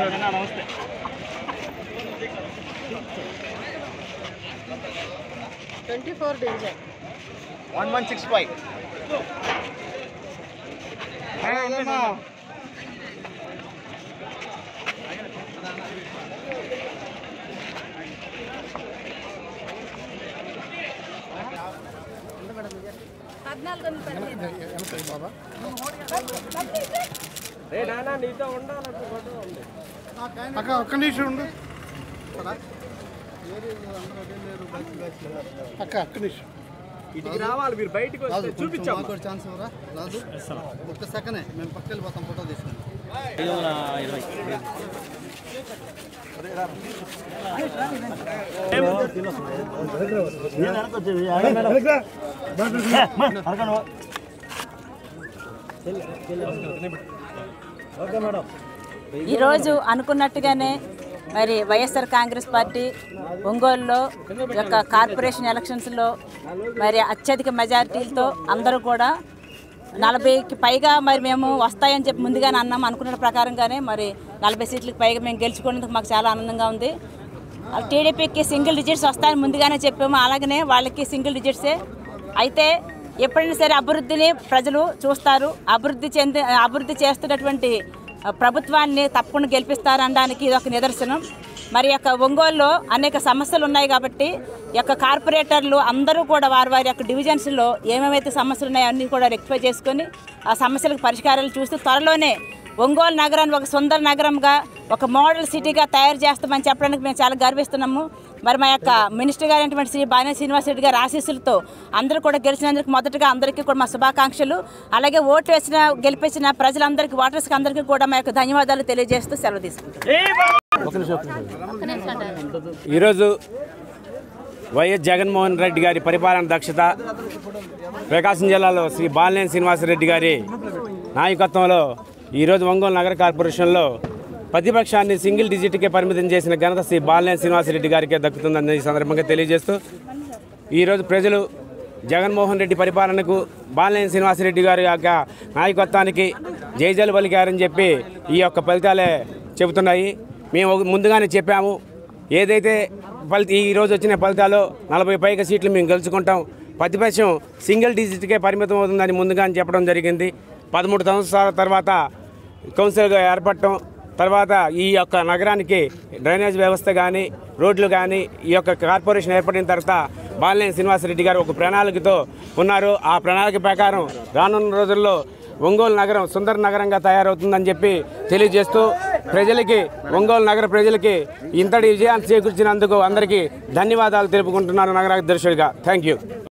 నమస్తే twenty four division one one six five పద్నాలుగు వందల పదిహేను రే నాన్న నీతో ఉండాలి ఫోటో ఉంది అక్క ఒక్క నిమిషం ఉండు అక్క ఒక్క నిమిషం ఇటుకి రావాలి మీరు బయటకు వస్తే చూపించాం ఛాన్స్ ఇవ్వరా రాదు ఒక్క సెకండే మేము పక్కకి వెళ్ళిపోతాం ఫోటో తీసుకుని ఈరోజు అనుకున్నట్టుగానే మరి వైఎస్ఆర్ కాంగ్రెస్ పార్టీ ఒంగోలులో ఈ యొక్క కార్పొరేషన్ ఎలక్షన్స్లో మరి అత్యధిక మెజారిటీలతో అందరూ కూడా నలభైకి పైగా మరి మేము వస్తాయని చెప్పి ముందుగానే అన్నాం అనుకున్న ప్రకారంగానే మరి నలభై సీట్లకు పైగా మేము గెలుచుకున్నందుకు మాకు చాలా ఆనందంగా ఉంది టీడీపీకి సింగిల్ డిజిట్స్ వస్తాయని ముందుగానే చెప్పాము అలాగనే వాళ్ళకి సింగిల్ డిజిట్సే అయితే ఎప్పుడైనా సరే అభివృద్ధిని ప్రజలు చూస్తారు అభివృద్ధి చెంది అభివృద్ధి చేస్తున్నటువంటి ప్రభుత్వాన్ని తప్పకుండా గెలిపిస్తారనడానికి ఇది ఒక నిదర్శనం మరి యొక్క ఒంగోలులో అనేక సమస్యలు ఉన్నాయి కాబట్టి ఈ యొక్క కార్పొరేటర్లు అందరూ కూడా వారి వారి యొక్క డివిజన్స్లో ఏమేమైతే సమస్యలు ఉన్నాయో అన్నీ కూడా రెక్టిఫై చేసుకొని ఆ సమస్యలకు పరిష్కారాలు చూస్తూ త్వరలోనే ఒంగోలు నగరాన్ని ఒక సుందర నగరంగా ఒక మోడల్ సిటీగా తయారు చేస్తామని చెప్పడానికి మేము చాలా గర్విస్తున్నాము మరి మా యొక్క మినిస్టర్ గారైనటువంటి శ్రీ బాణే శ్రీనివాస్ రెడ్డి గారి ఆశీస్సులతో అందరూ కూడా గెలిచినందుకు మొదటగా అందరికీ కూడా మా శుభాకాంక్షలు అలాగే ఓటు వేసిన గెలిపించిన ప్రజలందరికీ ఓటర్స్కి అందరికీ కూడా మా యొక్క ధన్యవాదాలు తెలియజేస్తూ సెలవు తీసుకుంటాం ఈరోజు వైఎస్ జగన్మోహన్ రెడ్డి గారి పరిపాలన దక్షత ప్రకాశం జిల్లాలో శ్రీ బాలినేని శ్రీనివాసరెడ్డి గారి నాయకత్వంలో ఈరోజు ఒంగోలు నగర కార్పొరేషన్లో ప్రతిపక్షాన్ని సింగిల్ డిజిట్కే పరిమితం చేసిన ఘనత శ్రీ బాలినేని శ్రీనివాసరెడ్డి గారికే దక్కుతుందని ఈ సందర్భంగా తెలియజేస్తూ ఈరోజు ప్రజలు జగన్మోహన్ రెడ్డి పరిపాలనకు బాలినేని శ్రీనివాసరెడ్డి గారి యొక్క నాయకత్వానికి జైజలు పలికారని చెప్పి ఈ యొక్క ఫలితాలే చెబుతున్నాయి మేము ఒక- ముందుగానే చెప్పాము ఏదైతే ఫలిత ఈ రోజు వచ్చిన ఫలితాలు నలభై పైగా సీట్లు మేము గెలుచుకుంటాం ప్రతిపక్షం సింగిల్ డిజిట్కే పరిమితం అవుతుందని ముందుగానే చెప్పడం జరిగింది పదమూడు సంవత్సరాల తర్వాత కౌన్సిల్గా ఏర్పడటం తర్వాత ఈ యొక్క నగరానికి డ్రైనేజ్ వ్యవస్థ కానీ రోడ్లు కానీ ఈ యొక్క కార్పొరేషన్ ఏర్పడిన తర్వాత బాలినేని శ్రీనివాసరెడ్డి గారు ఒక ప్రణాళికతో ఉన్నారు ఆ ప్రణాళిక ప్రకారం రానున్న రోజుల్లో ఒంగోలు నగరం సుందర నగరంగా తయారవుతుందని చెప్పి తెలియజేస్తూ ప్రజలకి ఒంగోలు నగర ప్రజలకి ఇంతటి విజయాన్ని చేకూర్చినందుకు అందరికీ ధన్యవాదాలు తెలుపుకుంటున్నాను నగరాధ్యక్షుడిగా థ్యాంక్ యూ